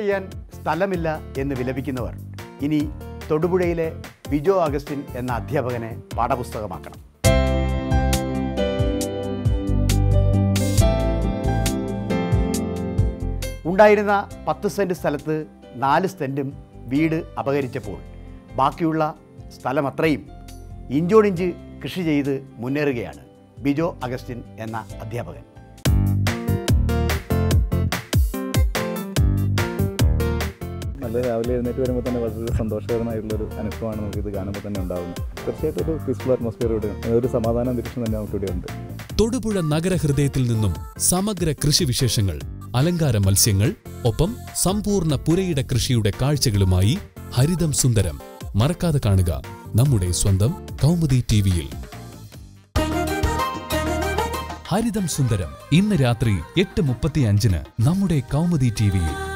ചെയ്യാൻ സ്ഥലമില്ല എന്ന് വിലപിക്കുന്നവർ ഇനി തൊടുപുഴയിലെ ബിജോ അഗസ്റ്റിൻ എന്ന അധ്യാപകനെ പാഠപുസ്തകമാക്കണം ഉണ്ടായിരുന്ന പത്ത് സെൻറ്റ് സ്ഥലത്ത് നാല് സെൻറ്റും വീട് അപകരിച്ചപ്പോൾ ബാക്കിയുള്ള സ്ഥലമത്രയും ഇഞ്ചോടിഞ്ച് കൃഷി ചെയ്ത് മുന്നേറുകയാണ് ബിജോ അഗസ്റ്റിൻ എന്ന അധ്യാപകൻ നല്ല രാവിലെ എഴുന്നേറ്റ് വരുമ്പോൾ തന്നെ വളരെ സന്തോഷകരമായിട്ടുള്ളൊരു അനുഭവമാണ് നമുക്ക് ഇത് കാണുമ്പോൾ തന്നെ ഉണ്ടാകുന്നത് തീർച്ചയായിട്ടും ഒരു പീസ്ഫുൾ അറ്റ്മോസ്ഫിയർ ഇവിടെ ഉണ്ട്. ഒരു സമാധാന അന്തരീക്ഷം തന്നെ നമുക്ക് ഇവിടെ ഉണ്ട് തൊടുപുഴ നഗരഹൃദയത്തിൽ നിന്നും സമഗ്ര കൃഷിവിശേഷങ്ങൾ അലങ്കാര മത്സ്യങ്ങൾ ഒപ്പം സമ്പൂർണ്ണ പുരയിട കൃഷിയുടെ കാഴ്ചകളുമായി ഹരിതം സുന്ദരം മറക്കാതെ കാണുക നമ്മുടെ സ്വന്തം കൗമുദി ടിവിയിൽ ഹരിതം സുന്ദരം ഇന്ന് രാത്രി എട്ട് മുപ്പത്തിയഞ്ചിന് നമ്മുടെ കൗമുദി ടിവിയിൽ